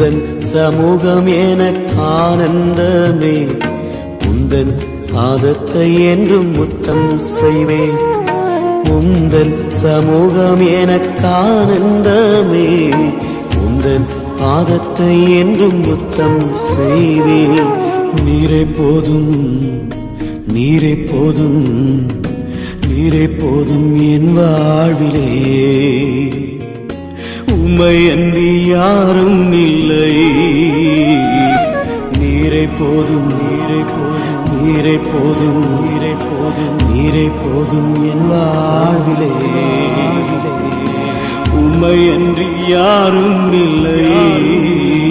உந்தன் சமூகம் எனக்கு ஆனந்தமே உந்தன் பாதத்தை என்றும் முத்தம் செய்வேன் உந்தன் சமூகம் எனக்கு ஆனந்தமே உந்தன் பாதத்தை என்றும் முத்தம் செய்வேன் நீரை போதும் நீரை போதும் நீரை போதும் என் வாழ்விலே உம்மை அன்றி யாரும் இல்லை நீரை போதும் நீரை போதும் நீரை போதும் நீரை போதும் நீரை போதும் என் வாழ்விலே உம்மை அன்றி யாரும் இல்லை